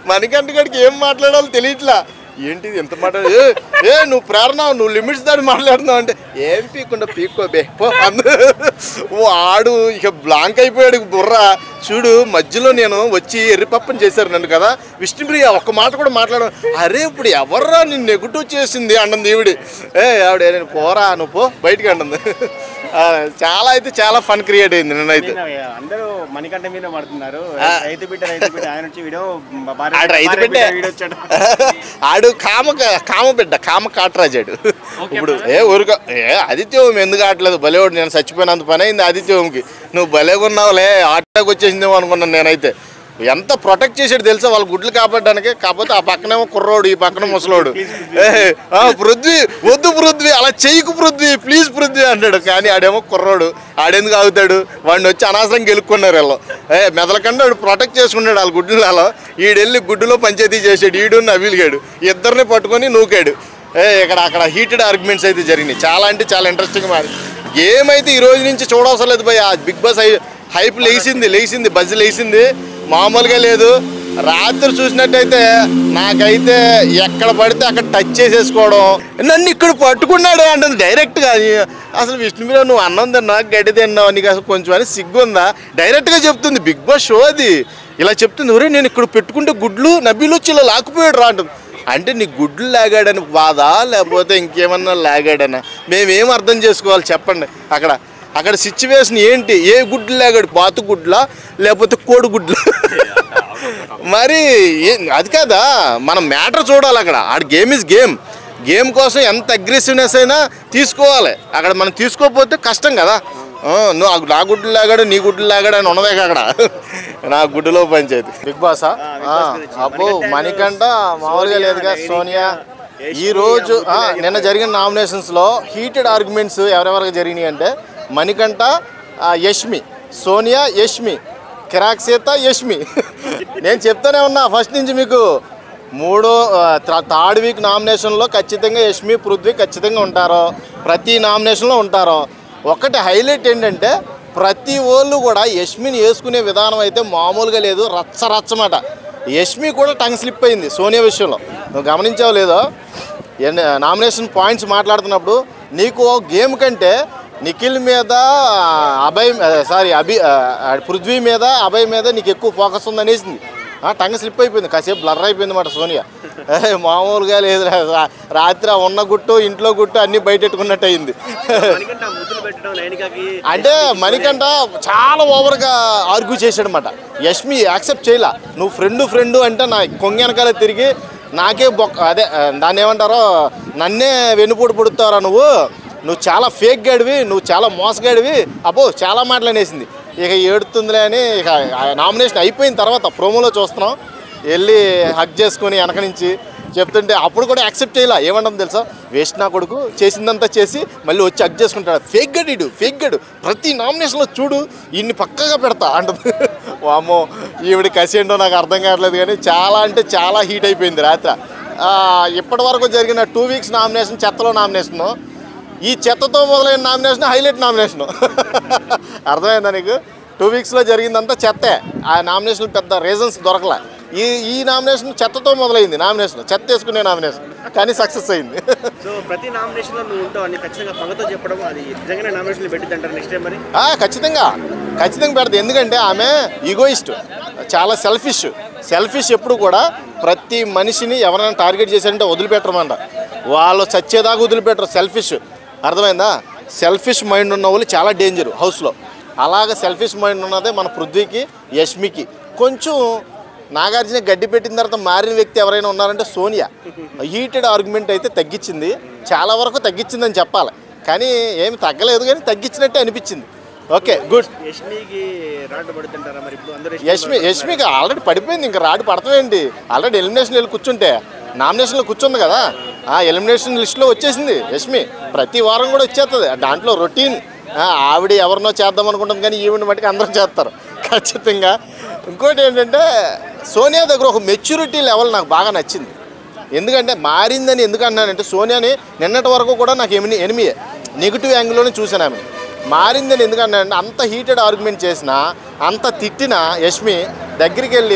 మణికంఠ గడికి ఏం మాట్లాడాలో తెలియట్లా ఏంటిది ఎంత మాట్లాడు ఏ, ఏ నువ్వు ప్రేరణ నువ్వు లిమిట్స్ దాటి మాట్లాడుతున్నావు అంటే ఏం పీకుండా పీక్కో బే పో అందు ఓ ఆడు ఇక బ్లాంక్ అయిపోయాడు బుర్ర చూడు మధ్యలో నేను వచ్చి ఎర్రిపప్పని చేశారు నన్ను కదా విష్ణుప్రియ ఒక్క మాట కూడా మాట్లాడ అరే ఇప్పుడు ఎవర్రా నిన్ను నెగుటివ్ చేసింది అంటుంది ఈవిడి ఏ ఆవిడ నేను పోరా నువ్వు పో బయటికి అంటుంది ఆ, చాలా అయితే చాలా ఫన్ క్రియేట్ అయింది నేనైతే నిన్న అందరూ మణికంఠ మీద పడుతున్నారు ఆ. రైతు బిడ్డ రైతు బిడ్డ ఆయన వచ్చి వీడియో భార్య- ఆడు రైతు భార్య బిడ్డే వీడియో వచ్చాడు ఆడు కామ కామ బిడ్డ కామ కాటరాజాడు ఇప్పుడు ఏ ఊరుక ఏ ఆదిత్యం ఎందుకు ఆటలేదు భలేవాడు నేను చచ్చిపోయినంత పని అయింది ఆదిత్యంకి నువ్వు భలేగా ఉన్నావులే ఆటలోకి వచ్చేసిందేమో అనుకున్నాను నేనైతే ఎంత ప్రొటెక్ట్ చేసాడు తెలుసా వాళ్ళ గుడ్లు కాపాడడానికి కాకపోతే ఆ పక్కనేమో కుర్రోడు ఈ పక్కన ముసలోడు ఏ, ఆ, పృథ్వీ వద్దు పృథ్వీ అలా చెయ్యకు పృథ్వీ ప్లీజ్ పృథ్వీ అన్నాడు కానీ ఆడేమో కుర్రోడు ఆడెందుకు ఆగుతాడు వాడిని వచ్చి అనవసరం గెలుక్కున్నారు వీళ్ళు ఏ మెదలకుండా వాడు ప్రొటెక్ట్ చేసుకున్నాడు వాళ్ళ గుడ్లలో ఈడెళ్ళి గుడ్డులో పంచాయతీ చేసాడు ఈడు నవ్విలిగాడు ఇద్దరిని పట్టుకొని నూకాడు ఏ ఇక్కడ అక్కడ హీటెడ్ ఆర్గ్యుమెంట్స్ అయితే జరిగినాయి చాలా అంటే చాలా ఇంట్రెస్టింగ్ మారి గేమ్ అయితే ఈ రోజు నుంచి చూడవసరం లేదు భయ బిగ్ బాస్ హై హైప్ లేచింది లేచింది బజ్ లేచింది మామూలుగా లేదు రాత్రి చూసినట్టయితే నాకైతే ఎక్కడ పడితే అక్కడ టచ్ చేసేసుకోవడం నన్ను ఇక్కడ పట్టుకున్నాడే అంటుంది డైరెక్ట్గా అసలు విష్ణుమీర నువ్వు అన్నం తిన్నా గడ్డి తిన్నావు నీకు అసలు కొంచెం అని సిగ్గుందా డైరెక్ట్గా చెప్తుంది బిగ్ బాస్ షో అది ఇలా చెప్తుంది ఒరే నేను ఇక్కడ పెట్టుకుంటే గుడ్లు నబ్బీలు వచ్చి ఇలా లాక్కుపోయాడు రా అంటుంది అంటే నీ గుడ్లు లాగాడని బాధ లేకపోతే ఇంకేమన్నా లాగాడనా మేమేం అర్థం చేసుకోవాలి చెప్పండి అక్కడ అక్కడ సిచ్యువేషన్ ఏంటి ఏ గుడ్లు లాగాడు బాతు గుడ్లా లేకపోతే కోడి గుడ్లు మరి ఏ- అది కాదా మనం మ్యాటర్ చూడాలి అక్కడ ఆడ గేమ్ ఇస్ గేమ్ గేమ్ కోసం ఎంత అగ్రెసివ్నెస్ అయినా తీసుకోవాలి అక్కడ మనం తీసుకోకపోతే కష్టం కదా ఆ, నువ్వు ఆ- నా గుడ్లు లాగాడు నీ గుడ్లు లాగాడు అని ఉన్నదే అక్కడ నా గుడ్డులో పంచాయతీ బిగ్ బాసా అబ్బో మణికంట మామూలుగా లేదుగా సోనియా ఈ రోజు ఆ, నిన్న జరిగిన నామినేషన్స్లో హీటెడ్ ఆర్గ్యుమెంట్స్ ఎవరెవరికి జరిగినాయి అంటే మణికంఠ ఆ, యష్మి సోనియా యష్మి కిరాక్ సీత యష్మి నేను చెప్తానే ఉన్నా ఫస్ట్ నుంచి మీకు మూడో ఆ, థ- థర్డ్ వీక్ నామినేషన్లో ఖచ్చితంగా యష్మి పృథ్వీ ఖచ్చితంగా ఉంటారు ప్రతి నామినేషన్లో ఉంటారు ఒకటి హైలైట్ ఏంటంటే ప్రతి ఓళ్ళు కూడా యష్మిని వేసుకునే విధానం అయితే మామూలుగా లేదు రచ్చ రచ్చమాట యష్మి కూడా టంగ్ స్లిప్ అయింది సోనియా విషయంలో నువ్వు గమనించావు లేదో ఎన్ని- నామినేషన్ పాయింట్స్ మాట్లాడుతున్నప్పుడు నీకు గేమ్ కంటే నిఖిల్ మీద అభయ్ సారీ అభి ఆ, పృథ్వీ మీద అభయ్ మీద నీకు ఎక్కువ ఫోకస్ ఉంది అనేసింది ఆ, టంగ్ స్లిప్ అయిపోయింది కాసేపు బ్లర్ అయిపోయింది మాట సోనియా ఏ, మామూలుగా లేదు రా- రాత్రి ఆ ఉన్న గుట్టు ఇంట్లో గుట్టు అన్నీ బయటెట్టుకున్నట్టు అయింది మణికంఠ ముద్దులు పెట్టడం నైనికాకి అంటే మణికంఠ చాలా ఓవర్గా ఆర్గ్యూ చేశాడు అనమాట యష్మి యాక్సెప్ట్ చేయలా నువ్వు ఫ్రెండ్ ఫ్రెండ్ అంటే నా కొంగెనకాల తిరిగి నాకే బొక్క అదే ఆ, దాన్ని ఏమంటారో నన్నే వెన్నుపూడి పుడుతారా నువ్వు నువ్వు చాలా ఫేక్ గాడివి నువ్వు చాలా మోసగాడివి అబ్బో చాలా మాటలు అనేసింది ఇక ఏడుతుందిలే అని ఇక నామినేషన్ అయిపోయిన తర్వాత ప్రోమోలో చూస్తున్నాం వెళ్ళి హక్ చేసుకొని వెనక నుంచి చెప్తుంటే అప్పుడు కూడా యాక్సెప్ట్ చేయాల ఏమంటాం తెలుసా వేస్ట్ నా కొడుకు చేసిందంతా చేసి మళ్ళీ వచ్చి హక్ చేసుకుంటాడు ఫేక్ గడిడు ఫేక్ గడు ప్రతి నామినేషన్లో చూడు ఇన్ని పక్కగా పెడతా అంటుంది వామో ఈవిడ కసి ఏంటో నాకు అర్థం కావట్లేదు కానీ చాలా అంటే చాలా హీట్ అయిపోయింది రాత్రి ఆ, ఇప్పటి వరకు జరిగిన టూ వీక్స్ నామినేషన్ చెత్తలో నామినేషను ఈ చెత్తతో మొదలైన నామినేషన్ హైలైట్ నామినేషన్ అర్థమైందా నీకు టూ వీక్స్లో జరిగిందంతా చెత్తే ఆ నామినేషన్ పెద్ద రీజన్స్ దొరకలే ఈ ఈ నామినేషన్ చెత్తతో మొదలైంది నామినేషన్ చెత్త వేసుకునే నామినేషన్ కానీ సక్సెస్ అయింది సో ప్రతి నామినేషన్ లో నువ్వు ఉంటావు అని ఖచ్చితంగా పగతో చెప్పడం అది నిజంగానే నామినేషన్ పెట్టింది అంటారు నెక్స్ట్ టైం మరి ఆ, ఖచ్చితంగా ఖచ్చితంగా పెడతాది ఎందుకంటే ఆమె ఈగోయిస్ట్ చాలా సెల్ఫిష్ సెల్ఫిష్ ఎప్పుడు కూడా ప్రతి మనిషిని ఎవరైనా టార్గెట్ చేశారంటే వదిలిపెట్టరమంట వాళ్ళు చచ్చేదాకా వదిలిపెట్టరు సెల్ఫిష్ అర్థమైందా సెల్ఫిష్ మైండ్ ఉన్న వాళ్ళు చాలా డేంజర్ హౌస్లో అలాగ సెల్ఫిష్ మైండ్ ఉన్నదే మన పృథ్వీకి యష్మికి కొంచెం నాగార్జున గడ్డి పెట్టిన తర్వాత మారిన వ్యక్తి ఎవరైనా ఉన్నారంటే సోనియా హీటెడ్ ఆర్గ్యుమెంట్ అయితే తగ్గించింది చాలా వరకు తగ్గించిందని చెప్పాలి కానీ ఏమి తగ్గలేదు కానీ తగ్గించినట్టే అనిపించింది ఓకే గుడ్ యష్మికి రాటు పడుతుంటారా మరి ఇప్పుడు అందరూ యష్మి యష్మికి ఆల్రెడీ పడిపోయింది ఇంకా రాడు పడతామేంటి ఆల్రెడీ ఎలిమినేషన్ వెళ్ళి కూర్చుంటే నామినేషన్లో కూర్చుంది కదా ఆ ఎలిమినేషన్ లిస్ట్లో వచ్చేసింది యష్మి ప్రతి వారం కూడా వచ్చేస్తుంది దాంట్లో రొటీన్ ఆవిడ ఎవరినో చేద్దాం అనుకుంటుంది కానీ ఈవిడ మటుకు అందరూ చేస్తారు ఖచ్చితంగా ఇంకోటి ఏంటంటే సోనియా దగ్గర ఒక మెచ్యూరిటీ లెవెల్ నాకు బాగా నచ్చింది ఎందుకంటే మారిందని ఎందుకు అన్నానంటే సోనియాని నిన్నటి వరకు కూడా నాకు ఎమిని ఎనిమియే నెగిటివ్ యాంగిల్లోనే చూశాను ఆమె మారిందని ఎందుకు అన్నానంటే అంత హీటెడ్ ఆర్గ్యుమెంట్ చేసినా అంత తిట్టిన యష్మి దగ్గరికి వెళ్ళి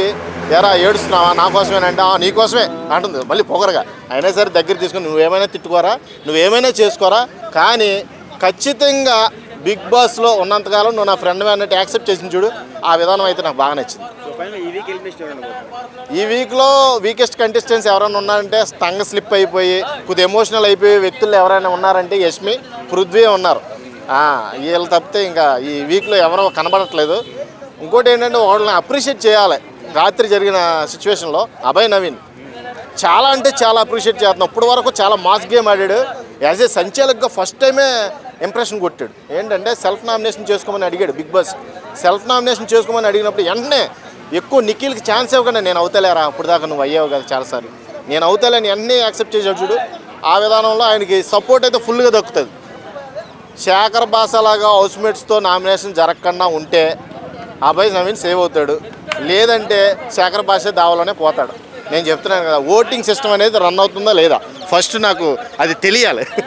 ఎరా ఏడుస్తున్నావా నా కోసమేనంటే "ఆ, నీ కోసమే అంటుంది మళ్ళీ పొగరగా అయినా సరే దగ్గర తీసుకుని నువ్వేమైనా తిట్టుకోరా నువ్వేమైనా చేసుకోరా కానీ ఖచ్చితంగా బిగ్ బాస్లో ఉన్నంతకాలం నువ్వు నా ఫ్రెండ్ అన్నట్టు యాక్సెప్ట్ చేసింది చూడు ఆ విధానం అయితే నాకు బాగా నచ్చింది సో ఫైనల్ ఈ వీక్ ఎలిమినేషన్ ఎవరైనా పోతారు ఈ వీక్లో వీకెస్ట్ కంటెస్టెంట్స్ ఎవరైనా ఉన్నారంటే టంగ్ స్లిప్ అయిపోయి కొద్దిగా ఎమోషనల్ అయిపోయి వ్యక్తులు ఎవరైనా ఉన్నారంటే యష్మి పృథ్వీ ఉన్నారు ఆ, వీళ్ళు తప్పితే ఇంకా ఈ వీక్లో ఎవరో కనబడట్లేదు ఇంకోటి ఏంటంటే వాళ్ళని అప్రిషియేట్ చేయాలి రాత్రి జరిగిన సిచ్యువేషన్లో అభయ్ నవీన్ చాలా అంటే చాలా అప్రిషియేట్ చేస్తున్నాం ఇప్పుడు వరకు చాలా మాస్ గేమ్ ఆడాడు యాజ్ ఏ సంచాలక్గా ఫస్ట్ టైమే ఇంప్రెషన్ కొట్టాడు ఏంటంటే సెల్ఫ్ నామినేషన్ చేసుకోమని అడిగాడు బిగ్ బాస్ సెల్ఫ్ నామినేషన్ చేసుకోమని అడిగినప్పుడు వెంటనే ఎక్కువ నిఖిల్కి ఛాన్స్ ఇవ్వకుండా నేను అవుతలేరా అప్పుడు దాకా నువ్వు అయ్యావు కదా చాలాసార్లు నేను అవుతలేని అన్నీ యాక్సెప్ట్ చేసాడు చూడు ఆ విధానంలో ఆయనకి సపోర్ట్ అయితే ఫుల్గా దక్కుతుంది శేఖర్ బాసలాగా హౌస్మేట్స్తో నామినేషన్ జరగకుండా ఉంటే అభయ్ నవీన్ సేవ్ అవుతాడు లేదంటే శేఖర్ భాష దావలోనే పోతాడు నేను చెప్తున్నాను కదా ఓటింగ్ సిస్టమ్ అనేది రన్ అవుతుందా లేదా ఫస్ట్ నాకు అది తెలియాలి